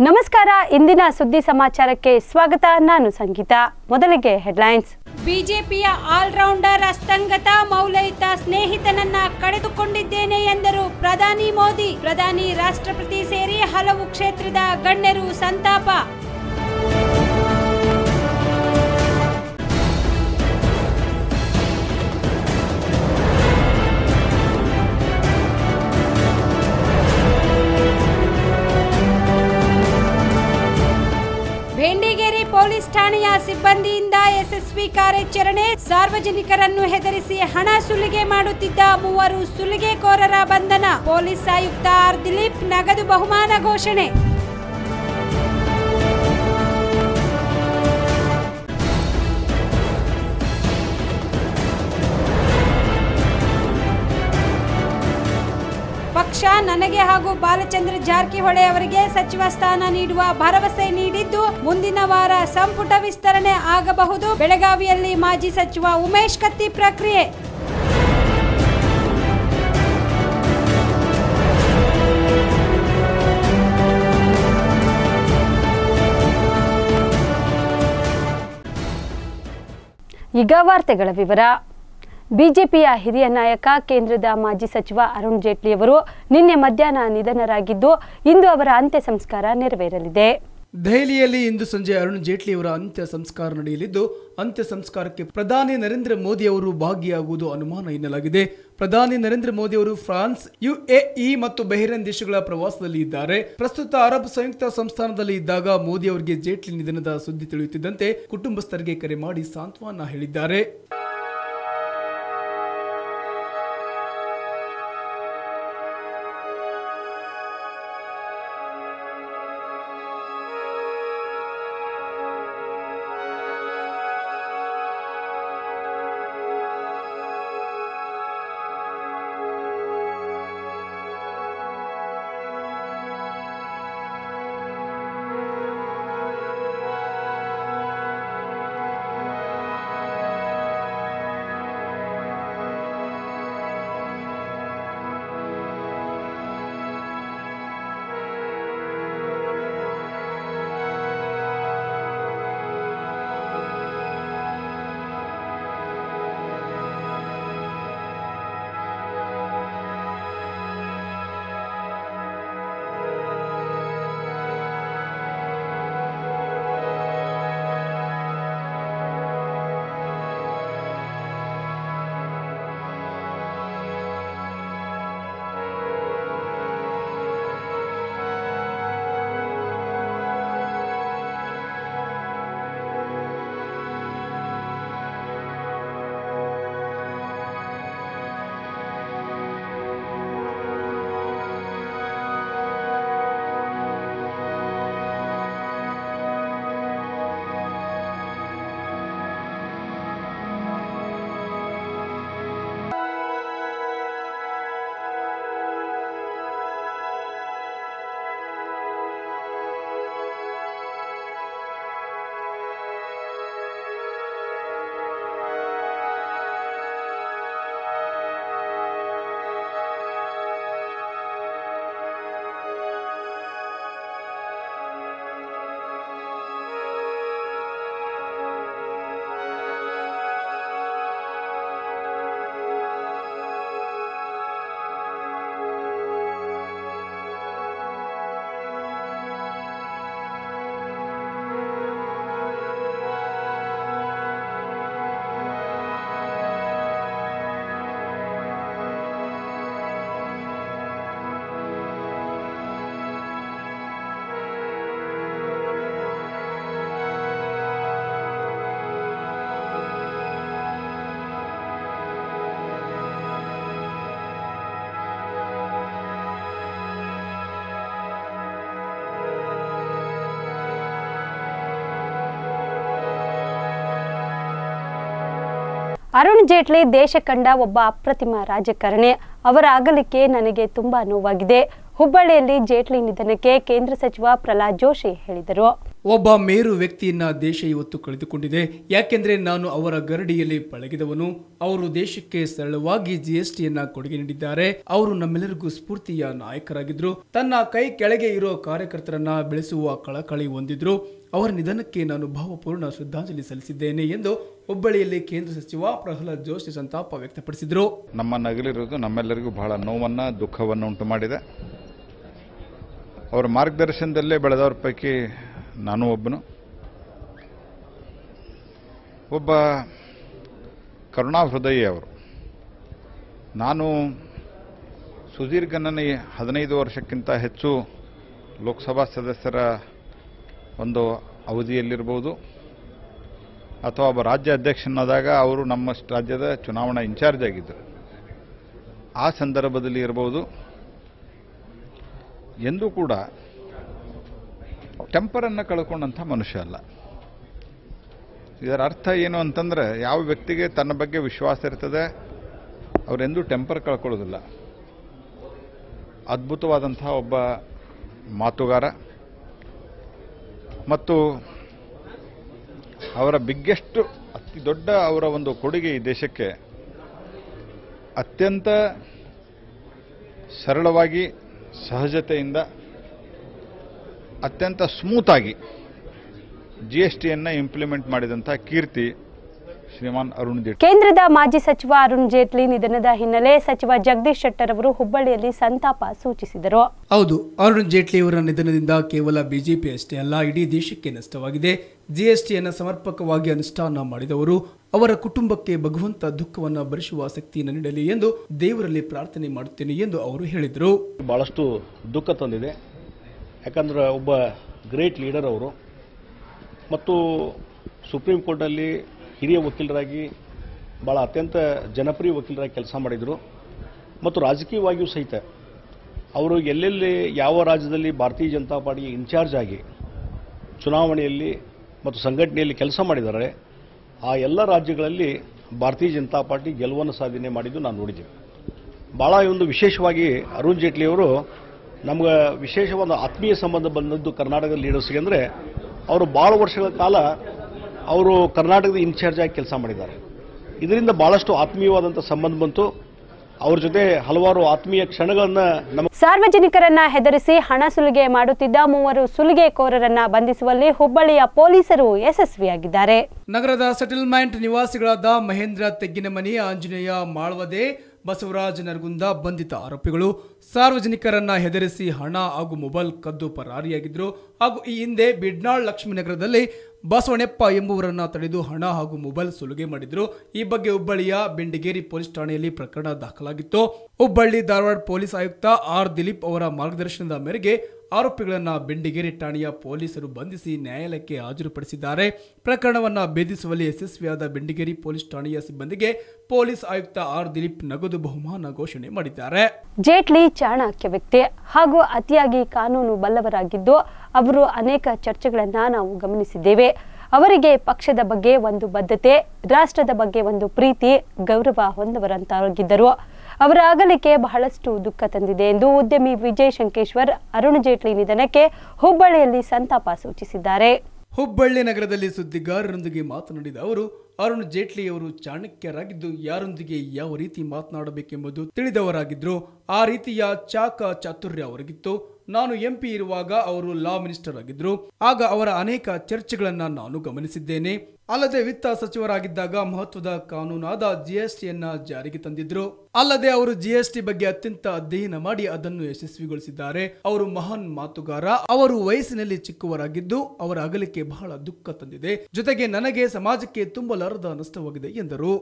ನಮಸ್ಕಾರ ಇಂದಿನ ಸುದ್ದಿ ಸಮಾಚಾರಕ್ಕೆ ಸ್ವಾಗತ ನಾನು ಸಂಗೀತ ಮೊದಲಿಗೆ ಹೆಡ್ಲೈನ್ಸ್ ಬಿಜೆಪಿಯ ಆಲ್ರೌಂಡರ್ ಅಸ್ತಂಗತ ಮೌಲಯುತ ಸ್ನೇಹಿತನನ್ನ ಕಳೆದುಕೊಂಡಿದ್ದೇನೆ ಎಂದರು ಪ್ರಧಾನಿ ಮೋದಿ ಪ್ರಧಾನಿ ರಾಷ್ಟ್ರಪತಿ ಸೇರಿ ಹಲವು ಕ್ಷೇತ್ರದ ಗಣ್ಯರು ಸಂತಾಪ ಭೇಂಡಿಗೇರಿ ಪೊಲೀಸ್ ಠಾಣೆಯ ಸಿಬ್ಬಂದಿಯಿಂದ ಯಶಸ್ವಿ ಕಾರ್ಯಾಚರಣೆ ಸಾರ್ವಜನಿಕರನ್ನು ಹೆದರಿಸಿ ಹಣ ಸುಲಿಗೆ ಮಾಡುತ್ತಿದ್ದ ಮೂವರು ಸುಲಿಗೆಕೋರರ ಬಂಧನ ಪೊಲೀಸ್ ಆಯುಕ್ತ ಆರ್ ದಿಲೀಪ್ ನಗದು ಬಹುಮಾನ ಘೋಷಣೆ ಪಕ್ಷ ನನಗೆ ಹಾಗೂ ಬಾಲಚಂದ್ರ ಜಾರಕಿಹೊಳಿ ಅವರಿಗೆ ಸಚಿವ ಸ್ಥಾನ ನೀಡುವ ಭರವಸೆ ನೀಡಿದ್ದು ಮುಂದಿನ ವಾರ ಸಂಪುಟ ವಿಸ್ತರಣೆ ಆಗಬಹುದು ಬೆಳಗಾವಿಯಲ್ಲಿ ಮಾಜಿ ಸಚಿವ ಉಮೇಶ್ ಕತ್ತಿ ಪ್ರಕ್ರಿಯೆ ಈಗ ವಾರ್ತೆಗಳ ವಿವರ ಬಿಜೆಪಿಯ ಹಿರಿಯ ನಾಯಕ ಕೇಂದ್ರದ ಮಾಜಿ ಸಚಿವ ಅರುಣ್ ಜೇಟ್ಲಿಯವರು ನಿನ್ನೆ ಮಧ್ಯಾಹ್ನ ನಿಧನರಾಗಿದ್ದು ಇಂದು ಅವರ ಅಂತ್ಯ ಸಂಸ್ಕಾರ ನೆರವೇರಲಿದೆ ದೆಹಲಿಯಲ್ಲಿ ಇಂದು ಸಂಜೆ ಅರುಣ್ ಜೇಟ್ಲಿ ಅವರ ಅಂತ್ಯ ಸಂಸ್ಕಾರ ನಡೆಯಲಿದ್ದು ಅಂತ್ಯ ಸಂಸ್ಕಾರಕ್ಕೆ ಪ್ರಧಾನಿ ನರೇಂದ್ರ ಮೋದಿ ಅವರು ಭಾಗಿಯಾಗುವುದು ಅನುಮಾನ ಎನ್ನಲಾಗಿದೆ ಪ್ರಧಾನಿ ನರೇಂದ್ರ ಮೋದಿ ಅವರು ಫ್ರಾನ್ಸ್ ಯುಎಇ ಮತ್ತು ಬಹರೇನ್ ದೇಶಗಳ ಪ್ರವಾಸದಲ್ಲಿ ಇದ್ದಾರೆ ಪ್ರಸ್ತುತ ಅರಬ್ ಸಂಯುಕ್ತ ಸಂಸ್ಥಾನದಲ್ಲಿ ಇದ್ದಾಗ ಮೋದಿ ಅವರಿಗೆ ಜೇಟ್ಲಿ ನಿಧನದ ಸುದ್ದಿ ತಿಳಿಯುತ್ತಿದ್ದಂತೆ ಕುಟುಂಬಸ್ಥರಿಗೆ ಕರೆ ಮಾಡಿ ಸಾಂತ್ವನ ಹೇಳಿದ್ದಾರೆ ಅರುಣ್ ಜೇಟ್ಲಿ ದೇಶ ಕಂಡ ಒಬ್ಬ ಅಪ್ರತಿಮ ರಾಜಕಾರಣಿ ಅವರ ಅಗಲಿಕೆ ನನಗೆ ತುಂಬಾ ನೋವಾಗಿದೆ ಹುಬ್ಬಳ್ಳಿಯಲ್ಲಿ ಜೇಟ್ಲಿ ನಿಧನಕ್ಕೆ ಕೇಂದ್ರ ಸಚಿವ ಪ್ರಹ್ಲಾದ್ ಜೋಶಿ ಹೇಳಿದರು ಒಬ್ಬ ಮೇರು ವ್ಯಕ್ತಿಯನ್ನ ದೇಶ ಇವತ್ತು ಕಳೆದುಕೊಂಡಿದೆ ಯಾಕೆಂದ್ರೆ ನಾನು ಅವರ ಗರಡಿಯಲ್ಲಿ ಪಳಗಿದವನು ಅವರು ದೇಶಕ್ಕೆ ಸರಳವಾಗಿ ಜಿಎಸ್ಟಿಯನ್ನ ಕೊಡುಗೆ ನೀಡಿದ್ದಾರೆ ಅವರು ನಮ್ಮೆಲ್ಲರಿಗೂ ಸ್ಫೂರ್ತಿಯ ನಾಯಕರಾಗಿದ್ರು ತನ್ನ ಕೈ ಕೆಳಗೆ ಇರೋ ಕಾರ್ಯಕರ್ತರನ್ನ ಬೆಳೆಸುವ ಕಳಕಳಿ ಹೊಂದಿದ್ರು ಅವರ ನಿಧನಕ್ಕೆ ನಾನು ಭಾವಪೂರ್ಣ ಶ್ರದ್ಧಾಂಜಲಿ ಸಲ್ಲಿಸಿದ್ದೇನೆ ಎಂದು ಹುಬ್ಬಳ್ಳಿಯಲ್ಲಿ ಕೇಂದ್ರ ಸಚಿವ ಪ್ರಹ್ಲಾದ್ ಜೋಶಿ ಸಂತಾಪ ವ್ಯಕ್ತಪಡಿಸಿದರು ನಮ್ಮ ನಗಲಿರೋದು ನಮ್ಮೆಲ್ಲರಿಗೂ ಬಹಳ ನೋವನ್ನು ದುಃಖವನ್ನು ಉಂಟು ಮಾಡಿದೆ ಅವರ ಮಾರ್ಗದರ್ಶನದಲ್ಲೇ ಬೆಳೆದವ್ರ ಪೈಕಿ ನಾನು ಒಬ್ಬನು ಒಬ್ಬ ಕರುಣಾ ಹೃದಯ ಅವರು ನಾನು ಸುದೀರ್ಘ ನನ್ನ ಈ ಹದಿನೈದು ವರ್ಷಕ್ಕಿಂತ ಹೆಚ್ಚು ಲೋಕಸಭಾ ಸದಸ್ಯರ ಒಂದು ಅವಧಿಯಲ್ಲಿರ್ಬೋದು ಅಥವಾ ಒಬ್ಬ ರಾಜ್ಯ ಅಧ್ಯಕ್ಷನಾದಾಗ ಅವರು ನಮ್ಮ ರಾಜ್ಯದ ಚುನಾವಣಾ ಇನ್ಚಾರ್ಜ್ ಆಗಿದ್ದರು ಆ ಸಂದರ್ಭದಲ್ಲಿ ಇರ್ಬೋದು ಎಂದೂ ಕೂಡ ಟೆಂಪರನ್ನು ಕಳ್ಕೊಂಡಂಥ ಮನುಷ್ಯ ಅಲ್ಲ ಇದರ ಅರ್ಥ ಏನು ಅಂತಂದರೆ ಯಾವ ವ್ಯಕ್ತಿಗೆ ತನ್ನ ಬಗ್ಗೆ ವಿಶ್ವಾಸ ಇರ್ತದೆ ಅವರೆಂದೂ ಟೆಂಪರ್ ಕಳ್ಕೊಳ್ಳೋದಿಲ್ಲ ಅದ್ಭುತವಾದಂಥ ಒಬ್ಬ ಮಾತುಗಾರ ಮತ್ತು ಅವರ ಬಿಗ್ಗೆಸ್ಟ್ ಅತಿ ದೊಡ್ಡ ಅವರ ಒಂದು ಕೊಡುಗೆ ಈ ದೇಶಕ್ಕೆ ಅತ್ಯಂತ ಸರಳವಾಗಿ ಸಹಜತೆಯಿಂದ ಅತ್ಯಂತ ಸ್ಮೂತಾಗಿ ಜಿ ಎಸ್ ಟಿಯನ್ನು ಇಂಪ್ಲಿಮೆಂಟ್ ಮಾಡಿದಂಥ ಕೀರ್ತಿ ಶ್ರೀಮಾನ್ ಅರುಣ್ ಜೇಟ್ಲಿ ಕೇಂದ್ರದ ಮಾಜಿ ಸಚಿವ ಅರುಣ್ ಜೇಟ್ಲಿ ನಿಧನದ ಹಿನ್ನೆಲೆ ಸಚಿವ ಜಗದೀಶ್ ಶೆಟ್ಟರ್ ಅವರು ಹುಬ್ಬಳ್ಳಿಯಲ್ಲಿ ಸಂತಾಪ ಸೂಚಿಸಿದರು ಹೌದು ಅರುಣ್ ಜೇಟ್ಲಿ ಅವರ ನಿಧನದಿಂದ ಕೇವಲ ಬಿಜೆಪಿ ಅಷ್ಟೇ ಅಲ್ಲ ಇಡೀ ದೇಶಕ್ಕೆ ನಷ್ಟವಾಗಿದೆ ಜಿಎಸ್ಟಿಯನ್ನು ಸಮರ್ಪಕವಾಗಿ ಅನುಷ್ಠಾನ ಮಾಡಿದವರು ಅವರ ಕುಟುಂಬಕ್ಕೆ ಭಗವಂತ ದುಃಖವನ್ನು ಭರಿಸುವ ಶಕ್ತಿಯನ್ನು ನೀಡಲಿ ಎಂದು ದೇವರಲ್ಲಿ ಪ್ರಾರ್ಥನೆ ಮಾಡುತ್ತೇನೆ ಎಂದು ಅವರು ಹೇಳಿದರು ಭಾಳಷ್ಟು ದುಃಖ ತಂದಿದೆ ಯಾಕಂದ್ರೆ ಒಬ್ಬ ಗ್ರೇಟ್ ಲೀಡರ್ ಅವರು ಮತ್ತು ಸುಪ್ರೀಂ ಕೋರ್ಟಲ್ಲಿ ಹಿರಿಯ ವಕೀಲರಾಗಿ ಭಾಳ ಅತ್ಯಂತ ಜನಪ್ರಿಯ ವಕೀಲರಾಗಿ ಕೆಲಸ ಮಾಡಿದರು ಮತ್ತು ರಾಜಕೀಯವಾಗಿಯೂ ಸಹಿತ ಅವರು ಎಲ್ಲೆಲ್ಲಿ ಯಾವ ರಾಜ್ಯದಲ್ಲಿ ಭಾರತೀಯ ಜನತಾ ಪಾರ್ಟಿ ಇನ್ಚಾರ್ಜ್ ಆಗಿ ಚುನಾವಣೆಯಲ್ಲಿ ಮತ್ತು ಸಂಘಟನೆಯಲ್ಲಿ ಕೆಲಸ ಮಾಡಿದ್ದಾರೆ ಆ ಎಲ್ಲ ರಾಜ್ಯಗಳಲ್ಲಿ ಭಾರತೀಯ ಜನತಾ ಪಾರ್ಟಿ ಗೆಲುವನ್ನು ಸಾಧನೆ ಮಾಡಿದ್ದು ನಾನು ನೋಡಿದ್ದೇನೆ ಭಾಳ ಒಂದು ವಿಶೇಷವಾಗಿ ಅರುಣ್ ಜೇಟ್ಲಿ ಅವರು ನಮ್ಗೆ ವಿಶೇಷವಾದ ಆತ್ಮೀಯ ಸಂಬಂಧ ಬಂದದ್ದು ಕರ್ನಾಟಕದ ಲೀಡರ್ಸ್ಗೆ ಅಂದರೆ ಅವರು ಭಾಳ ವರ್ಷಗಳ ಕಾಲ ಅವರು ಕರ್ನಾಟಕದ ಇನ್ಚಾರ್ಜ್ ಆಗಿ ಕೆಲಸ ಮಾಡಿದ್ದಾರೆ ಇದರಿಂದ ಭಾಳಷ್ಟು ಆತ್ಮೀಯವಾದಂಥ ಸಂಬಂಧ ಬಂತು ಅವ್ರ ಜೊತೆ ಹಲವಾರು ಆತ್ಮೀಯ ಕ್ಷಣಗಳನ್ನು ನಮ್ಮ ಸಾರ್ವಜನಿಕರನ್ನ ಹೆದರಿಸಿ ಹಣ ಸುಲಿಗೆ ಮಾಡುತ್ತಿದ್ದ ಮೂವರು ಸುಲಿಗೆಕೋರರನ್ನ ಬಂಧಿಸುವಲ್ಲಿ ಹುಬ್ಬಳ್ಳಿಯ ಪೊಲೀಸರು ಯಶಸ್ವಿಯಾಗಿದ್ದಾರೆ ನಗರದ ಸೆಟಲ್ಮೆಂಟ್ ನಿವಾಸಿಗಳಾದ ಮಹೇಂದ್ರ ತೆಗ್ಗಿನಮನಿ ಆಂಜನೇಯ ಮಾಳ್ವದೆ ಬಸವರಾಜ್ ನರಗುಂದ ಬಂಧಿತ ಆರೋಪಿಗಳು ಸಾರ್ವಜನಿಕರನ್ನ ಹೆದರಿಸಿ ಹಣ ಹಾಗೂ ಮೊಬೈಲ್ ಕದ್ದು ಪರಾರಿಯಾಗಿದ್ರು ಹಾಗೂ ಈ ಹಿಂದೆ ಬಿಡ್ನಾಳ್ ಲಕ್ಷ್ಮೀನಗರದಲ್ಲಿ ಬಸವಣ್ಣಪ್ಪ ಎಂಬುವರನ್ನ ತಡೆದು ಹಣ ಹಾಗೂ ಮೊಬೈಲ್ ಸುಲಿಗೆ ಮಾಡಿದ್ರು ಈ ಬಗ್ಗೆ ಹುಬ್ಬಳ್ಳಿಯ ಬೆಂಡಿಗೇರಿ ಪೊಲೀಸ್ ಠಾಣೆಯಲ್ಲಿ ಪ್ರಕರಣ ದಾಖಲಾಗಿತ್ತು ಹುಬ್ಬಳ್ಳಿ ಧಾರವಾಡ ಪೊಲೀಸ್ ಆಯುಕ್ತ ಆರ್ ದಿಲೀಪ್ ಅವರ ಮಾರ್ಗದರ್ಶನದ ಮೇರೆಗೆ ಆರೋಪಿಗಳನ್ನ ಬೆಂಡಿಗೇರಿ ಠಾಣೆಯ ಪೊಲೀಸರು ಬಂಧಿಸಿ ನ್ಯಾಯಾಲಯಕ್ಕೆ ಹಾಜರುಪಡಿಸಿದ್ದಾರೆ ಪ್ರಕರಣವನ್ನ ಭೇದಿಸುವಲ್ಲಿ ಯಶಸ್ವಿಯಾದ ಬೆಂಡಿಗೇರಿ ಪೊಲೀಸ್ ಠಾಣೆಯ ಸಿಬ್ಬಂದಿಗೆ ಪೊಲೀಸ್ ಆಯುಕ್ತ ಆರ್ ದಿಲೀಪ್ ನಗದು ಬಹುಮಾನ ಘೋಷಣೆ ಮಾಡಿದ್ದಾರೆ ಜೇಟ್ಲಿ ಚಾಣಕ್ಯ ವ್ಯಕ್ತಿ ಹಾಗೂ ಅತಿಯಾಗಿ ಕಾನೂನು ಬಲ್ಲವರಾಗಿದ್ದು ಅವರು ಅನೇಕ ಚರ್ಚೆಗಳನ್ನ ನಾವು ಗಮನಿಸಿದ್ದೇವೆ ಅವರಿಗೆ ಪಕ್ಷದ ಬಗ್ಗೆ ಒಂದು ಬದ್ಧತೆ ರಾಷ್ಟ್ರದ ಬಗ್ಗೆ ಒಂದು ಪ್ರೀತಿ ಗೌರವ ಹೊಂದವರಂತಾಗಿದ್ದರು ಅವರ ಅಗಲಿಕೆ ಬಹಳಷ್ಟು ದುಃಖ ತಂದಿದೆ ಎಂದು ಉದ್ಯಮಿ ವಿಜಯ್ ಶಂಕೇಶ್ವರ್ ಅರುಣ್ ಜೇಟ್ಲಿ ನಿಧನಕ್ಕೆ ಹುಬ್ಬಳ್ಳಿಯಲ್ಲಿ ಸಂತಾಪ ಸೂಚಿಸಿದ್ದಾರೆ ಹುಬ್ಬಳ್ಳಿ ನಗರದಲ್ಲಿ ಸುದ್ದಿಗಾರರೊಂದಿಗೆ ಮಾತನಾಡಿದ ಅವರು ಅರುಣ್ ಜೇಟ್ಲಿ ಅವರು ಚಾಣಕ್ಯರಾಗಿದ್ದು ಯಾರೊಂದಿಗೆ ಯಾವ ರೀತಿ ಮಾತನಾಡಬೇಕೆಂಬುದು ತಿಳಿದವರಾಗಿದ್ರು ಆ ರೀತಿಯ ಚಾಕ ಚಾತುರ್ಯ ಅವರಿಗಿತ್ತು ನಾನು ಎಂಪಿ ಇರುವಾಗ ಅವರು ಲಾ ಮಿನಿಸ್ಟರ್ ಆಗಿದ್ರು ಆಗ ಅವರ ಅನೇಕ ಚರ್ಚೆಗಳನ್ನ ನಾನು ಗಮನಿಸಿದ್ದೇನೆ ಅಲ್ಲದೆ ವಿತ್ತ ಸಚಿವರಾಗಿದ್ದಾಗ ಮಹತ್ವದ ಕಾನೂನಾದ ಜಿಎಸ್ಟಿಯನ್ನ ಜಾರಿಗೆ ತಂದಿದ್ರು ಅಲ್ಲದೆ ಅವರು ಜಿಎಸ್ಟಿ ಬಗ್ಗೆ ಅತ್ಯಂತ ಅಧ್ಯಯನ ಮಾಡಿ ಅದನ್ನು ಯಶಸ್ವಿಗೊಳಿಸಿದ್ದಾರೆ ಅವರು ಮಹಾನ್ ಮಾತುಗಾರ ಅವರು ವಯಸ್ಸಿನಲ್ಲಿ ಚಿಕ್ಕವರಾಗಿದ್ದು ಅವರ ಅಗಲಿಕೆ ಬಹಳ ದುಃಖ ತಂದಿದೆ ಜೊತೆಗೆ ನನಗೆ ಸಮಾಜಕ್ಕೆ ತುಂಬಲಾರದ ನಷ್ಟವಾಗಿದೆ ಎಂದರು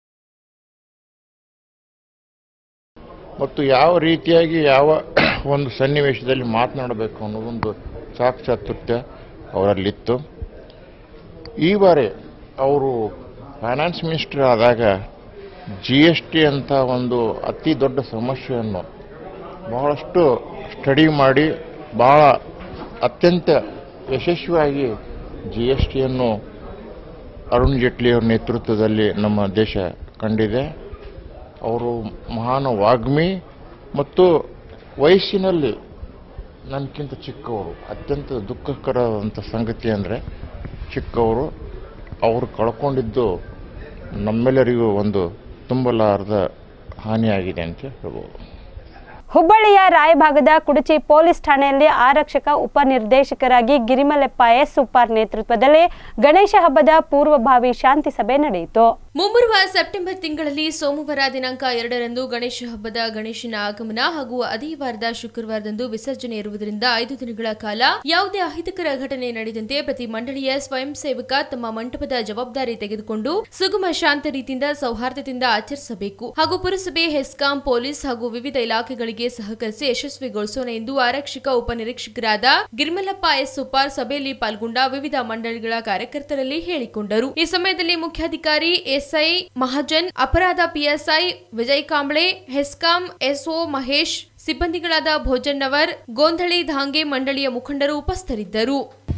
ಮತ್ತು ಯಾವ ರೀತಿಯಾಗಿ ಯಾವ ಒಂದು ಸನ್ನಿವೇಶದಲ್ಲಿ ಮಾತನಾಡಬೇಕು ಅನ್ನೋದೊಂದು ಚಾಕಚಾತುರ್ಯ ಅವರಲ್ಲಿತ್ತು ಈ ಬಾರಿ ಅವರು ಫೈನಾನ್ಸ್ ಮಿನಿಸ್ಟರ್ ಆದಾಗ ಜಿ ಎಸ್ ಟಿ ಅಂತ ಒಂದು ಅತಿ ದೊಡ್ಡ ಸಮಸ್ಯೆಯನ್ನು ಬಹಳಷ್ಟು ಸ್ಟಡಿ ಮಾಡಿ ಬಹಳ ಅತ್ಯಂತ ಯಶಸ್ವಿಯಾಗಿ ಜಿ ಎಸ್ ಟಿಯನ್ನು ಅರುಣ್ ಜೇಟ್ಲಿಯವರ ನೇತೃತ್ವದಲ್ಲಿ ನಮ್ಮ ದೇಶ ಕಂಡಿದೆ ಅವರು ಮಹಾನ್ ವಾಗ್ಮಿ ಮತ್ತು ವಯಸ್ಸಿನಲ್ಲಿ ನನಗಿಂತ ಚಿಕ್ಕವರು ಅತ್ಯಂತ ದುಃಖಕರವಾದಂಥ ಸಂಗತಿ ಅಂದರೆ ಚಿಕ್ಕವರು ಅವರು ಕಳ್ಕೊಂಡಿದ್ದು ನಮ್ಮೆಲ್ಲರಿಗೂ ಒಂದು ತುಂಬಲಾರದ ಹಾನಿಯಾಗಿದೆ ಅಂತ ಹೇಳ್ಬೋದು ಹುಬ್ಬಳ್ಳಿಯ ರಾಯಭಾಗದ ಕುಡಚಿ ಪೊಲೀಸ್ ಠಾಣೆಯಲ್ಲಿ ಆರಕ್ಷಕ ಉಪನಿರ್ದೇಶಕರಾಗಿ ಗಿರಿಮಲೆಪ್ಪ ಎಸ್ ಉಪ್ಪಾರ್ ನೇತೃತ್ವದಲ್ಲಿ ಗಣೇಶ ಹಬ್ಬದ ಪೂರ್ವಭಾವಿ ಶಾಂತಿ ಸಭೆ ನಡೆಯಿತು ಮುಂಬರುವ ಸೆಪ್ಟೆಂಬರ್ ತಿಂಗಳಲ್ಲಿ ಸೋಮವಾರ ದಿನಾಂಕ ಎರಡರಂದು ಗಣೇಶ ಹಬ್ಬದ ಗಣೇಶನ ಆಗಮನ ಹಾಗೂ ಅದೇ ವಾರದ ಶುಕ್ರವಾರದಂದು ವಿಸರ್ಜನೆ ಇರುವುದರಿಂದ ಐದು ದಿನಗಳ ಕಾಲ ಯಾವುದೇ ಅಹಿತಕರ ಘಟನೆ ನಡೆದಂತೆ ಪ್ರತಿ ಮಂಡಳಿಯ ಸ್ವಯಂ ಸೇವಕ ತಮ್ಮ ಮಂಟಪದ ಜವಾಬ್ದಾರಿ ತೆಗೆದುಕೊಂಡು ಸುಗಮ ಶಾಂತ ರೀತಿಯಿಂದ ಸೌಹಾರ್ದದಿಂದ ಆಚರಿಸಬೇಕು ಹಾಗೂ ಪುರಸಭೆ ಹೆಸ್ಕಾಂ ಪೊಲೀಸ್ ಹಾಗೂ ವಿವಿಧ ಇಲಾಖೆಗಳಿಗೆ ಸಹಕರಿಸಿ ಯಶಸ್ವಿಗೊಳಿಸೋಣ ಎಂದು ಆರಕ್ಷಕ ಉಪನಿರೀಕ್ಷಕರಾದ ಗಿರ್ಮಲಪ್ಪ ಎಸ್ ಸುಪಾರ್ ಸಭೆಯಲ್ಲಿ ಪಾಲ್ಗೊಂಡ ವಿವಿಧ ಮಂಡಳಿಗಳ ಕಾರ್ಯಕರ್ತರಲ್ಲಿ ಹೇಳಿಕೊಂಡರು ಈ ಸಮಯದಲ್ಲಿ ಮುಖ್ಯಾಧಿಕಾರಿ ಎಸ್ಐ ಮಹಾಜನ್ ಅಪರಾಧ ಪಿಎಸ್ಐ ವಿಜಯ್ ಕಾಂಬ್ಳೆ ಹೆಸ್ಕಾಂ ಎಸ್ಒ ಮಹೇಶ್ ಸಿಬ್ಬಂದಿಗಳಾದ ಭೋಜನ್ನವರ್ ಗೋಂಧಳಿ ಧಾಂಗೆ ಮಂಡಳಿಯ ಮುಖಂಡರು ಉಪಸ್ಥಿತರಿದ್ದರು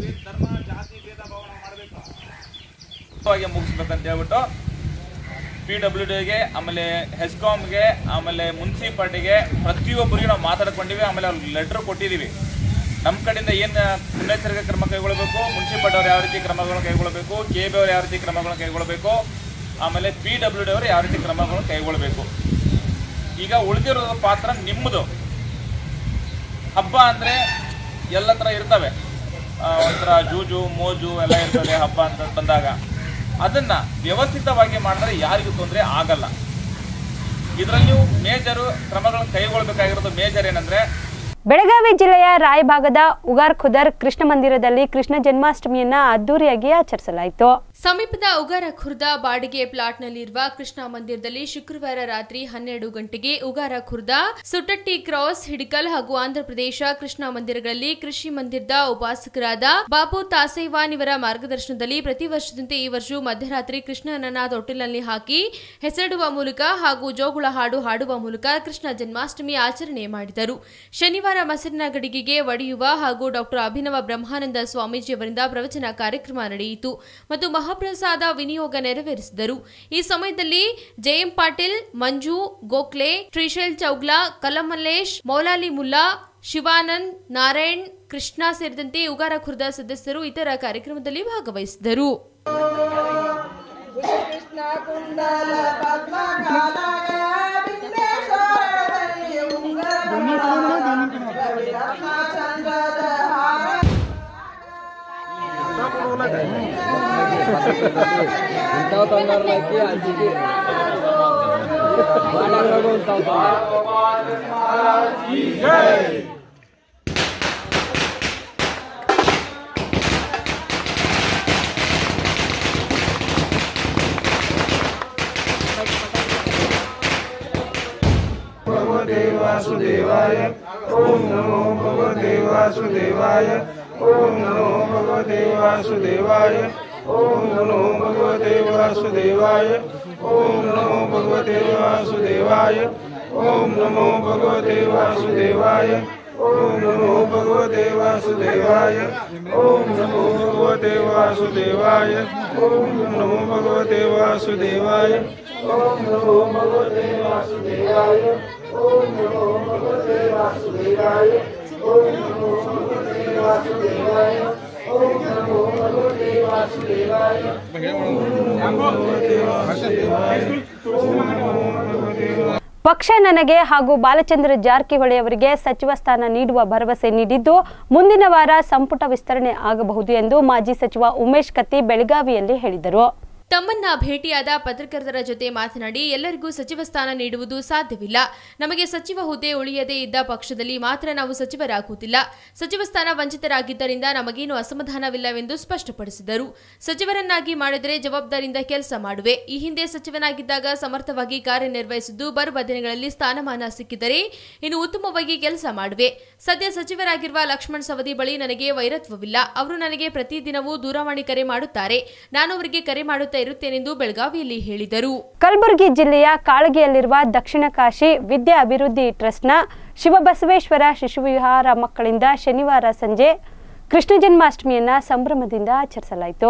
ವಾಗಿ ಮುಗಿಸ್ಬೇಕಂತ ಹೇಳ್ಬಿಟ್ಟು ಪಿ ಡಬ್ಲ್ಯೂ ಡಿಗೆ ಆಮೇಲೆ ಹೆಸ್ಕಾಮ್ಗೆ ಆಮೇಲೆ ಮುನ್ಸಿಪಾಲ್ಟಿಗೆ ಪ್ರತಿಯೊಬ್ಬರಿಗೆ ನಾವು ಮಾತಾಡ್ಕೊಂಡಿವಿ ಆಮೇಲೆ ಅವ್ರಿಗೆ ಲೆಟ್ರ್ ಕೊಟ್ಟಿದ್ದೀವಿ ನಮ್ಮ ಕಡೆಯಿಂದ ಏನು ಮುನ್ನೆಚ್ಚರಿಕೆ ಕ್ರಮ ಕೈಗೊಳ್ಳಬೇಕು ಮುನ್ಸಿಪಾಲ್ಟಿ ಅವ್ರು ಯಾವ ರೀತಿ ಕ್ರಮಗಳನ್ನು ಕೈಗೊಳ್ಳಬೇಕು ಕೆ ಬಿ ಅವ್ರು ಯಾವ ರೀತಿ ಕ್ರಮಗಳನ್ನು ಕೈಗೊಳ್ಳಬೇಕು ಆಮೇಲೆ ಪಿ ಡಬ್ಲ್ಯೂ ಡಿ ಅವರು ಯಾವ ರೀತಿ ಕ್ರಮಗಳನ್ನು ಕೈಗೊಳ್ಳಬೇಕು ಈಗ ಉಳಿದಿರೋ ಪಾತ್ರ ನಿಮ್ಮದು ಹಬ್ಬ ಅಂದರೆ ಎಲ್ಲ ಥರ ಇರ್ತವೆ ಆ, ಒಂಥರ ಜೂಜು ಮೋಜು ಎಲ್ಲ ಇರ್ತದೆ ಹಬ್ಬ ಅಂತ ಬಂದಾಗ ಅದನ್ನ ವ್ಯವಸ್ಥಿತವಾಗಿ ಮಾಡಿದ್ರೆ ಯಾರಿಗೂ ತೊಂದರೆ ಆಗಲ್ಲ ಇದರಲ್ಲಿ ನೀವು ಮೇಜರು ಕ್ರಮಗಳನ್ನು ಕೈಗೊಳ್ಳಬೇಕಾಗಿರೋದು ಮೇಜರ್ ಏನಂದ್ರೆ ಬೆಳಗಾವಿ ಜಿಲ್ಲೆಯ ರಾಯಭಾಗದ ಉಗಾರ್ ಖುದರ್ ಕೃಷ್ಣ ಮಂದಿರದಲ್ಲಿ ಕೃಷ್ಣ ಜನ್ಮಾಷ್ಟಮಿಯನ್ನ ಅದ್ದೂರಿಯಾಗಿ ಆಚರಿಸಲಾಯಿತು ಸಮೀಪದ ಉಗಾರ ಖುರ್ದ ಬಾಡಿಗೆ ಪ್ಲಾಟ್ನಲ್ಲಿರುವ ಕೃಷ್ಣ ಮಂದಿರದಲ್ಲಿ ಶುಕ್ರವಾರ ರಾತ್ರಿ ಹನ್ನೆರಡು ಗಂಟೆಗೆ ಉಗಾರ ಖುರ್ದ ಸುಟಟ್ಟಿ ಕ್ರಾಸ್ ಹಿಡಿಕಲ್ ಹಾಗೂ ಆಂಧ್ರಪ್ರದೇಶ ಕೃಷ್ಣ ಮಂದಿರಗಳಲ್ಲಿ ಕೃಷಿ ಮಂದಿರದ ಉಪಾಸಕರಾದ ಬಾಬು ತಾಸೇವಾನ್ ಇವರ ಮಾರ್ಗದರ್ಶನದಲ್ಲಿ ಪ್ರತಿ ವರ್ಷದಂತೆ ಈ ವರ್ಷವೂ ಮಧ್ಯರಾತ್ರಿ ಕೃಷ್ಣನನ್ನ ತೊಟ್ಟಿಲಲ್ಲಿ ಹಾಕಿ ಹೆಸರಿಡುವ ಮೂಲಕ ಹಾಗೂ ಜೋಗುಳ ಹಾಡು ಹಾಡುವ ಮೂಲಕ ಕೃಷ್ಣ ಜನ್ಮಾಷ್ಟಮಿ ಆಚರಣೆ ಮಾಡಿದರು ಶನಿವಾರ ಮಸರಿನ ಗಡಿಗೆಗೆ ಒಡೆಯುವ ಹಾಗೂ ಡಾಕ್ಟರ್ ಅಭಿನವ ಬ್ರಹ್ಮಾನಂದ ಸ್ವಾಮೀಜಿಯವರಿಂದ ಪ್ರವಚನ ಕಾರ್ಯಕ್ರಮ ನಡೆಯಿತು ಮತ್ತು ಮಹಾಪ್ರಸಾದ ವಿನಿಯೋಗ ನೆರವೇರಿಸಿದರು ಈ ಸಮಯದಲ್ಲಿ ಜೆಎಂ ಪಾಟೀಲ್ ಮಂಜು ಗೋಖಲೆ ಶ್ರೀಶೈಲ್ ಚೌಗ್ಲಾ ಕಲಮಲ್ಲೇಶ್ ಮೌಲಾಲಿ ಮುಲ್ಲಾ ಶಿವಾನಂದ್ ನಾರಾಯಣ್ ಕೃಷ್ಣ ಸೇರಿದಂತೆ ಉಗಾರ ಖುರ್ದ ಸದಸ್ಯರು ಇತರ ಕಾರ್ಯಕ್ರಮದಲ್ಲಿ ಭಾಗವಹಿಸಿದರು ಪಕ್ಷ ನನಗೆ ಹಾಗೂ ಬಾಲಚಂದ್ರ ಜಾರಕಿಹೊಳಿ ಅವರಿಗೆ ಸಚಿವ ಸ್ಥಾನ ನೀಡುವ ಭರವಸೆ ನೀಡಿದ್ದು ಮುಂದಿನ ವಾರ ಸಂಪುಟ ವಿಸ್ತರಣೆ ಆಗಬಹುದು ಎಂದು ಮಾಜಿ ಸಚಿವ ಉಮೇಶ್ ಕತ್ತಿ ಬೆಳಗಾವಿಯಲ್ಲಿ ಹೇಳಿದರು ತಮ್ಮನ್ನ ಭೇಟಿಯಾದ ಪತ್ರಕರ್ತರ ಜೊತೆ ಮಾತನಾಡಿ ಎಲ್ಲರಿಗೂ ಸಚಿವ ಸ್ಥಾನ ನೀಡುವುದು ಸಾಧ್ಯವಿಲ್ಲ ನಮಗೆ ಸಚಿವ ಹುದ್ದೆ ಉಳಿಯದೇ ಇದ್ದ ಪಕ್ಷದಲ್ಲಿ ಮಾತ್ರ ನಾವು ಸಚಿವರಾಗುವುದಿಲ್ಲ ಸಚಿವ ಸ್ಥಾನ ವಂಚಿತರಾಗಿದ್ದರಿಂದ ನಮಗೇನು ಅಸಮಾಧಾನವಿಲ್ಲವೆಂದು ಸ್ಪಷ್ಟಪಡಿಸಿದರು ಸಚಿವರನ್ನಾಗಿ ಮಾಡಿದರೆ ಜವಾಬ್ದಾರಿಯಿಂದ ಕೆಲಸ ಮಾಡುವೆ ಈ ಹಿಂದೆ ಸಚಿವನಾಗಿದ್ದಾಗ ಸಮರ್ಥವಾಗಿ ಕಾರ್ಯನಿರ್ವಹಿಸಿದ್ದು ಬರುವ ದಿನಗಳಲ್ಲಿ ಸ್ಥಾನಮಾನ ಸಿಕ್ಕಿದರೆ ಇನ್ನು ಉತ್ತಮವಾಗಿ ಕೆಲಸ ಮಾಡುವೆ ಸದ್ಯ ಸಚಿವರಾಗಿರುವ ಲಕ್ಷ್ಮಣ್ ಸವದಿ ಬಳಿ ನನಗೆ ವೈರತ್ವವಿಲ್ಲ ಅವರು ನನಗೆ ಪ್ರತಿದಿನವೂ ದೂರವಾಣಿ ಕರೆ ಮಾಡುತ್ತಾರೆ ನಾನು ಅವರಿಗೆ ಕರೆ ಮಾಡುತ್ತಾ ಇರುತ್ತೇನೆಂದು ಬೆಳಗಾವಿಯಲ್ಲಿ ಹೇಳಿದರು ಕಲಬುರಗಿ ಜಿಲ್ಲೆಯ ಕಾಳಗಿಯಲ್ಲಿರುವ ದಕ್ಷಿಣ ಕಾಶಿ ವಿದ್ಯಾ ಅಭಿವೃದ್ಧಿ ಟ್ರಸ್ಟ್ನ ಶಿವಬಸವೇಶ್ವರ ಶಿಶುವಿಹಾರ ಮಕ್ಕಳಿಂದ ಶನಿವಾರ ಸಂಜೆ ಕೃಷ್ಣ ಜನ್ಮಾಷ್ಟಮಿಯನ್ನ ಸಂಭ್ರಮದಿಂದ ಆಚರಿಸಲಾಯಿತು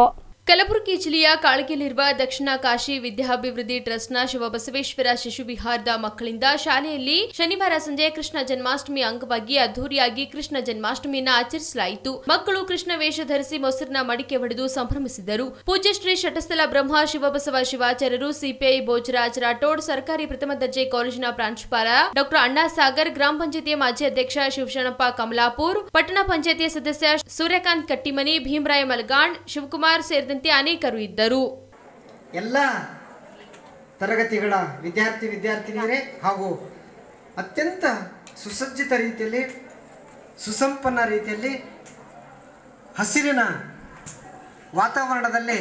ಕಲಬುರಗಿ ಜಿಲ್ಲೆಯ ಕಾಳಗಿಯಲ್ಲಿರುವ ದಕ್ಷಿಣ ಕಾಶಿ ವಿದ್ಯಾಭಿವೃದ್ಧಿ ಟ್ರಸ್ಟ್ನ ಶಿವಬಸವೇಶ್ವರ ಶಿಶು ವಿಹಾರದ ಮಕ್ಕಳಿಂದ ಶಾಲೆಯಲ್ಲಿ ಶನಿವಾರ ಸಂಜೆ ಕೃಷ್ಣ ಜನ್ಮಾಷ್ಟಮಿ ಅಂಗವಾಗಿ ಅದ್ದೂರಿಯಾಗಿ ಕೃಷ್ಣ ಜನ್ಮಾಷ್ಟಮಿಯನ್ನು ಆಚರಿಸಲಾಯಿತು ಮಕ್ಕಳು ಕೃಷ್ಣ ವೇಷ ಧರಿಸಿ ಮೊಸರಿನ ಮಡಿಕೆ ಹೊಡೆದು ಸಂಭ್ರಮಿಸಿದರು ಪೂಜ್ಯ ಶ್ರೀ ಶಟಸ್ಥಲ ಬ್ರಹ್ಮ ಶಿವಬಸವ ಶಿವಾಚಾರ್ಯರು ಸಿಪಿಐ ಭೋಜರಾಜ್ ರಾಠೋಡ್ ಸರ್ಕಾರಿ ಪ್ರಥಮ ದರ್ಜೆ ಕಾಲೇಜಿನ ಪ್ರಾಂಶುಪಾಲ ಡಾಕ್ಟರ್ ಅಣ್ಣಾ ಸಾಗರ್ ಗ್ರಾಮ ಪಂಚಾಯತಿಯ ಮಾಜಿ ಅಧ್ಯಕ್ಷ ಶಿವಶರಣಪ್ಪ ಕಮಲಾಪುರ್ ಪಟ್ಟಣ ಪಂಚಾಯತಿಯ ಸದಸ್ಯ ಸೂರ್ಯಕಾಂತ್ ಕಟ್ಟಿಮನಿ ಭೀಮರಾಯ ಮಲ್ಗಾಂಡ್ ಶಿವಕುಮಾರ್ ಸೇರಿದಂತೆ ಅನೇಕರು ಇದ್ದರು ಎಲ್ಲ ತರಗತಿಗಳ ವಿದ್ಯಾರ್ಥಿ ವಿದ್ಯಾರ್ಥಿನಿಯರೇ ಹಾಗೂ ಅತ್ಯಂತ ಸುಸಜ್ಜಿತ ರೀತಿಯಲ್ಲಿ ಸುಸಂಪನ್ನ ರೀತಿಯಲ್ಲಿ ಹಸಿರಿನ ವಾತಾವರಣದಲ್ಲಿ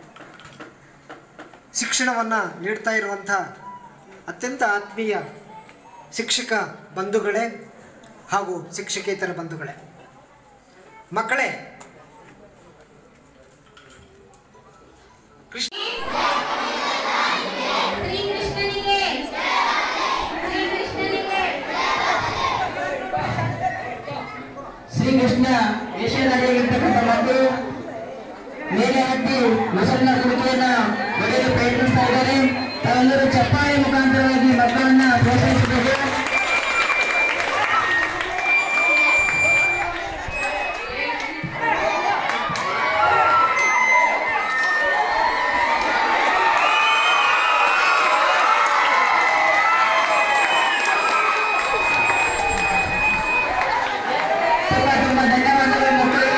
ಶಿಕ್ಷಣವನ್ನು ನೀಡ್ತಾ ಇರುವಂಥ ಅತ್ಯಂತ ಆತ್ಮೀಯ ಶಿಕ್ಷಕ ಬಂಧುಗಳೇ ಹಾಗೂ ಶಿಕ್ಷಕೇತರ ಬಂಧುಗಳೇ ಮಕ್ಕಳೇ ಶ್ರೀಕೃಷ್ಣ ವೇಷಧಾರಿಯಾಗಿರ್ತಕ್ಕಂಥ ಮಕ್ಕಳು ಮೇಲೆ ಹತ್ತಿ ಮೊಸರಿನ ಕುಡಿಕೆಯನ್ನ ಹೊಡೆಯಲು ಪ್ರಯತ್ನಿಸ್ತಾ ಇದ್ದಾರೆ ತಾವೆಲ್ಲರೂ ಚಪ್ಪಾಳೆ ಮುಖಾಂತರವಾಗಿ ಮಕ್ಕಳನ್ನ ಪ್ರೋತ್ಸಾಹಿಸಬೇಕು ತುಂಬಾ ತುಂಬಾ ಧನ್ಯವಾದಗಳು ಮಕ್ಕಳಿಗೆ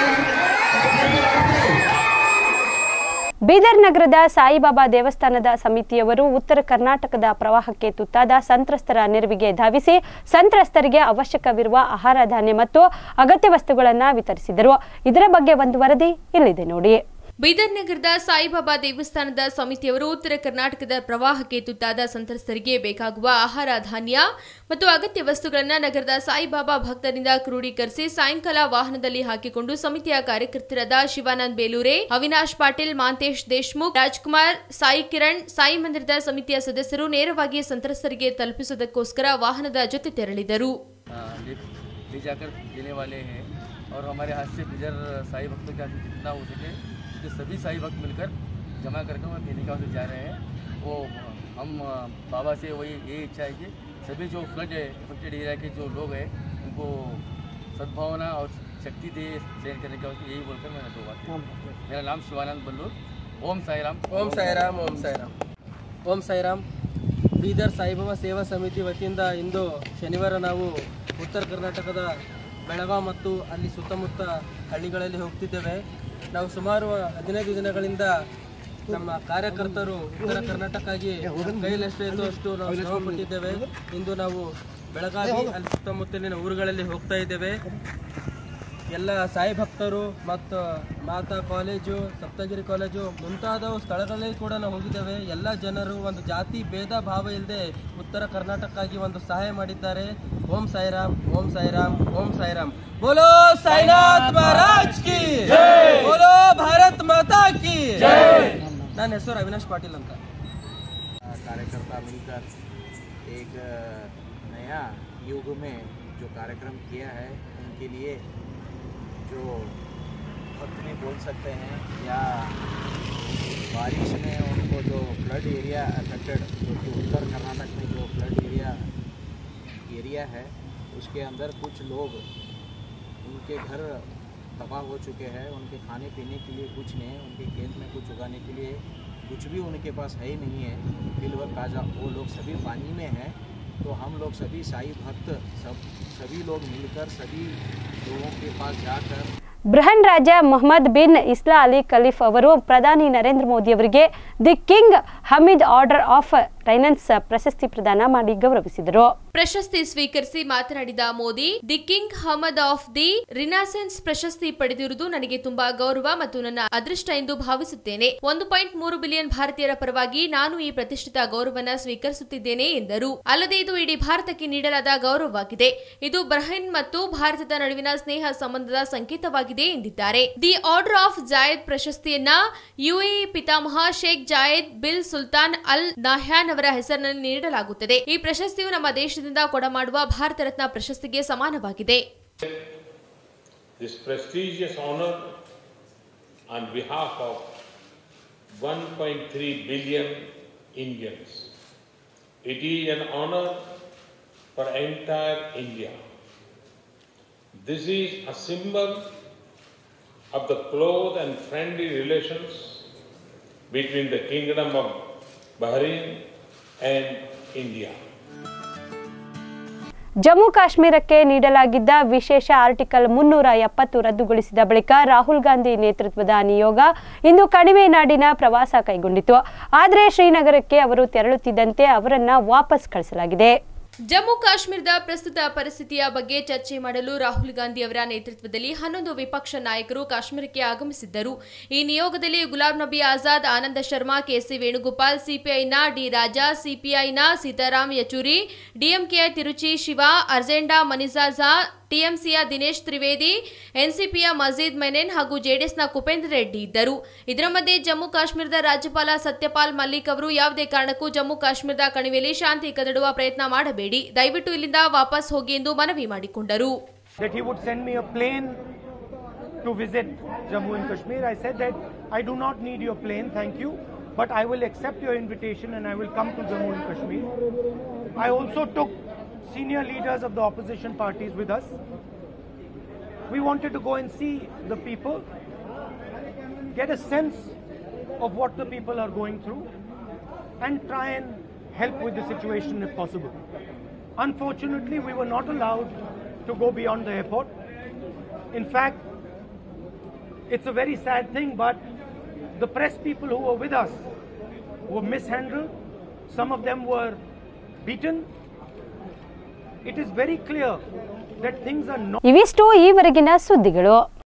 ಬೀದರ್ ನಗರದ ಸಾಯಿಬಾಬಾ ದೇವಸ್ಥಾನದ ಸಮಿತಿಯವರು ಉತ್ತರ ಕರ್ನಾಟಕದ ಪ್ರವಾಹಕ್ಕೆ ತುತ್ತಾದ ಸಂತ್ರಸ್ತರ ನೆರವಿಗೆ ಧಾವಿಸಿ ಸಂತ್ರಸ್ತರಿಗೆ ಅವಶ್ಯಕವಿರುವ ಆಹಾರ ಧಾನ್ಯ ಮತ್ತು ಅಗತ್ಯ ವಸ್ತುಗಳನ್ನು ವಿತರಿಸಿದರು ಇದರ ಬಗ್ಗೆ ಒಂದು ವರದಿ ಇಲ್ಲಿದೆ ನೋಡಿ ಬೀದರ್ ನಗರದ ಸಾಯಿಬಾಬಾ ದೇವಸ್ಥಾನದ ಸಮಿತಿಯವರು ಉತ್ತರ ಕರ್ನಾಟಕದ ಪ್ರವಾಹಕ್ಕೆ ತುತ್ತಾದ ಸಂತ್ರಸ್ತರಿಗೆ ಬೇಕಾಗುವ ಆಹಾರ ಧಾನ್ಯ ಮತ್ತು ಅಗತ್ಯ ವಸ್ತುಗಳನ್ನು ನಗರದ ಸಾಯಿಬಾಬಾ ಭಕ್ತರಿಂದ ಕ್ರೋಢೀಕರಿಸಿ ಸಾಯಂಕಾಲ ವಾಹನದಲ್ಲಿ ಹಾಕಿಕೊಂಡು ಸಮಿತಿಯ ಕಾರ್ಯಕರ್ತರಾದ ಶಿವಾನಂದ್ ಬೇಲೂರೆ ಅವಿನಾಶ್ ಪಾಟೀಲ್ ಮಾಂತೇಶ್ ದೇಶ್ಮುಖ್ ರಾಜ್ಕುಮಾರ್ ಸಾಯಿ ಕಿರಣ್ ಸಾಯಿ ಮಂದಿರದ ಸಮಿತಿಯ ಸದಸ್ಯರು ನೇರವಾಗಿ ಸಂತ್ರಸ್ತರಿಗೆ ತಲುಪಿಸುವುದಕ್ಕೋಸ್ಕರ ವಾಹನದ ಜೊತೆ ತೆರಳಿದರು ले ले जाकर देने वाले हैं और हमारे हाथ से बिजर साई भक्तों के हाथ में जितना हो सके कि सभी साई भक्त मिलकर जमा करके वो देने का जा रहे हैं वो हम अ, बाबा से वही ये इच्छा है कि सभी जो फ्लड इफेक्टेड एरिया के जो लोग हैं उनको सद्भावना और शक्ति दे सहन करने का यही बोलकर मैंने दो बात की। मेरा नाम शिवानंद बल्लूर ओम साई राम ಓಂ ಸಾಯಿರಾಮ್ ಓಂ ಸಾಯಿರಾಮ್ ಓಂ ಸಾಯಿರಾಮ್ ಬೀದರ್ ಸಾಯಿಬಾಬಾ ಸೇವಾ ಸಮಿತಿ ವತಿಯಿಂದ ಇಂದು ಶನಿವಾರ ನಾವು ಉತ್ತರ ಕರ್ನಾಟಕದ ಬೆಳಗಾವ್ ಮತ್ತು ಅಲ್ಲಿ ಸುತ್ತಮುತ್ತ ಹಳ್ಳಿಗಳಲ್ಲಿ ಹೋಗ್ತಿದ್ದೇವೆ ನಾವು ಸುಮಾರು ಹದಿನೈದು ದಿನಗಳಿಂದ ನಮ್ಮ ಕಾರ್ಯಕರ್ತರು ಉತ್ತರ ಕರ್ನಾಟಕಕ್ಕಾಗಿ ಕೈಲೆಷ್ಟು ಇದ್ದು ಅಷ್ಟು ನಾವು ಶ್ರಮ ಪಟ್ಟಿದ್ದೇವೆ ಇಂದು ನಾವು ಬೆಳಗಾವಿ ಅಲ್ಲಿ ಸುತ್ತಮುತ್ತಲಿನ ಊರುಗಳಲ್ಲಿ ಹೋಗ್ತಾ ಇದ್ದೇವೆ ಎಲ್ಲ ಸಾಯಿ ಭಕ್ತರು ಮತ್ತು ಮಾತಾ ಕಾಲೇಜು ಸಪ್ತಗಿರಿ ಕಾಲೇಜು ಮುಂತಾದ ಸ್ಥಳಗಳಲ್ಲಿ ಕೂಡ ನಾವು ಹೋಗಿದ್ದೇವೆ ಎಲ್ಲ ಜನರು ಒಂದು ಜಾತಿ ಭೇದ ಭಾವ ಇಲ್ಲದೆ ಉತ್ತರ ಕರ್ನಾಟಕಕ್ಕಾಗಿ ಒಂದು ಸಹಾಯ ಮಾಡಿದ್ದಾರೆ ಓಂ ಸಾಯಿರಾಮ್ ಓಂ ಸಾಯಿರಾಮ್ ಓಂ ಸಾಯಿರಾಮ್ ಬೋಲೋ ಸಾಯಿನಾಥ್ ಮಹಾರಾಜ್ ಕಿ ಬೋಲೋ ಭಾರತ್ ಮಾತಾ ಕಿ ನನ್ನ ಹೆಸರು ಅವಿನಾಶ್ ಪಾಟೀಲ್ ಅಂತ कार्यकर्ता मिलकर एक नया युग में जो कार्यक्रम किया है उनके लिए जो भक्त नहीं बोल सकते हैं या बारिश में उनको जो फ्लड एरिया अफेक्टेड जो कि उत्तर कर्नाटक में जो फ्लड एरिया एरिया है उसके अंदर कुछ लोग उनके घर तबाह हो चुके हैं उनके खाने पीने के लिए कुछ नहीं है उनके खेत में कुछ उगाने के लिए कुछ भी उनके पास है ही नहीं है तिल व काजा वो लोग सभी पानी में हैं तो हम लोग सभी साई भक्त सब सभी लोग मिलकर सभी लोगों के पास जाकर ಬ್ರಹನ್ ರಾಜ ಮೊಹಮ್ಮದ್ ಬಿನ್ ಇಸ್ಲಾ ಅಲಿ ಖಲೀಫ್ ಅವರು ಪ್ರಧಾನಿ ನರೇಂದ್ರ ಮೋದಿ ಅವರಿಗೆ the King Hamad Order of Renaissance ಪ್ರಶಸ್ತಿ ಪ್ರದಾನ ಮಾಡಿ ಗೌರವಿಸಿದರು ಪ್ರಶಸ್ತಿ ಸ್ವೀಕರಿಸಿ ಮಾತನಾಡಿದ Modi the King Hamad of the Renaissance ಪ್ರಶಸ್ತಿ ಪಡೆದಿರುವುದು ನನಗೆ ತುಂಬಾ ಗೌರವ ಮತ್ತು ನನ್ನ ಅದೃಷ್ಟ ಎಂದು ಭಾವಿಸುತ್ತೇನೆ ಒಂದು ಪಾಯಿಂಟ್ ಮೂರು ಬಿಲಿಯನ್ ಭಾರತೀಯರ ಪರವಾಗಿ ನಾನು ಈ ಪ್ರತಿಷ್ಠಿತ ಗೌರವವನ್ನು ಸ್ವೀಕರಿಸುತ್ತಿದ್ದೇನೆ ಎಂದರು ಅಲ್ಲದೆ ಇದು ಇಡೀ ಭಾರತಕ್ಕೆ ನೀಡಲಾದ ಗೌರವವಾಗಿದೆ ಇದು ಬಹ್ರೈನ್ ಮತ್ತು ಭಾರತದ ನಡುವಿನ ಸ್ನೇಹ ಸಂಬಂಧದ ಸಂಕೇತವಾಗಿದೆ ಎಂದಿದ್ದಾರೆ ದಿ ಆರ್ಡರ್ ಆಫ್ ಜಾಯದ್ ಪ್ರಶಸ್ತಿಯನ್ನ ಯುಎಇ ಪಿತಾಮಹ Sheikh Zayed bill Sultan Al Nahyan ಅವರ ಹೆಸರಿನಲ್ಲಿ ನೀಡಲಾಗುತ್ತದೆ ಈ ಪ್ರಶಸ್ತಿಯು ನಮ್ಮ ದೇಶದಿಂದ ಕೊಡಮಾಡುವ ಭಾರತ ರತ್ನ ಪ್ರಶಸ್ತಿಗೆ ಸಮಾನವಾಗಿದೆ this prestigious honor on behalf of 1.3 billion Indians. It is an honor for entire India. This is a symbol of the close and friendly relations between the Kingdom of Bahrain and India. Jammu ಕಾಶ್ಮೀರಕ್ಕೆ ನೀಡಲಾಗಿದ್ದ ವಿಶೇಷ article ಮುನ್ನೂರ ಎಪ್ಪತ್ತು ರದ್ದುಗೊಳಿಸಿದ ಬಳಿಕ ರಾಹುಲ್ ಗಾಂಧಿ ನೇತೃತ್ವದ ನಿಯೋಗ ಇಂದು ಕಣಿವೆ ನಾಡಿನ ಪ್ರವಾಸ ಕೈಗೊಂಡಿತು ಆದರೆ ಶ್ರೀನಗರಕ್ಕೆ ಅವರು ತೆರಳುತ್ತಿದ್ದಂತೆ ಅವರನ್ನ ವಾಪಸ್ ಕಳಿಸಲಾಗಿದೆ ಜಮ್ಮು ಕಾಶ್ಮೀರದ ಪ್ರಸ್ತುತ ಪರಿಸ್ಥಿತಿಯ ಬಗ್ಗೆ ಚರ್ಚೆ ಮಾಡಲು ರಾಹುಲ್ ಗಾಂಧಿ ಅವರ ನೇತೃತ್ವದಲ್ಲಿ ಹನ್ನೊಂದು ವಿಪಕ್ಷ ನಾಯಕರು ಕಾಶ್ಮೀರಕ್ಕೆ ಆಗಮಿಸಿದ್ದರು ಈ ನಿಯೋಗದಲ್ಲಿ ಗುಲಾಂ ನಬಿ ಆಜಾದ್ ಆನಂದ ಶರ್ಮಾ ಕೆಸಿ ವೇಣುಗೋಪಾಲ್ ಸಿಪಿಐನ ಡಿ ರಾಜಾ ಸಿಪಿಐನ ಸೀತಾರಾಮ್ ಯಚೂರಿ ಡಿಎಂಕೆಯ ತಿರುಚಿ ಶಿವ ಅರ್ಜೆಂಡಾ ಮನಿಜಾ ಝಾ ಟಿಎಂಸಿಯ ದಿನೇಶ್ ತ್ರಿವೇದಿ ಎನ್ಸಿಪಿಯ ಮಜೀದ್ ಮೆನೆನ್ ಹಾಗೂ ಜೆಡಿಎಸ್ನ ಕುಪೇಂದ್ರ ರೆಡ್ಡಿ ಇದ್ದರು ಇದರ ಮಧ್ಯೆ ಜಮ್ಮು ಕಾಶ್ಮೀರದ ರಾಜ್ಯಪಾಲ ಸತ್ಯಪಾಲ್ ಮಲ್ಲಿಕ್ ಅವರು ಯಾವುದೇ ಕಾರಣಕ್ಕೂ ಜಮ್ಮು ಕಾಶ್ಮೀರದ ಕಣಿವೆಯಲ್ಲಿ ಶಾಂತಿ ಕದಡುವ ಪ್ರಯತ್ನ ಮಾಡಬೇಡಿ ದಯವಿಟ್ಟು ಇಲ್ಲಿಂದ ವಾಪಸ್ ಹೋಗಿ ಎಂದು ಮನವಿ ಮಾಡಿಕೊಂಡರು that he would send me a plane to visit Jammu and Kashmir. I said that I do not need your plane, thank you, but I will accept your invitation and I will come to Jammu and Kashmir. I also took senior leaders of the opposition parties with us. We wanted to go and see the people, get a sense of what the people are going through, and try and help with the situation if possible. Unfortunately, we were not allowed to go beyond the airport. In fact, it's a very sad thing, but the press people who were with us were mishandled. Some of them were beaten. It is very clear that things are not. ಇವಿಷ್ಟು ಈವರೆಗಿನ ಸುದ್ದಿಗಳು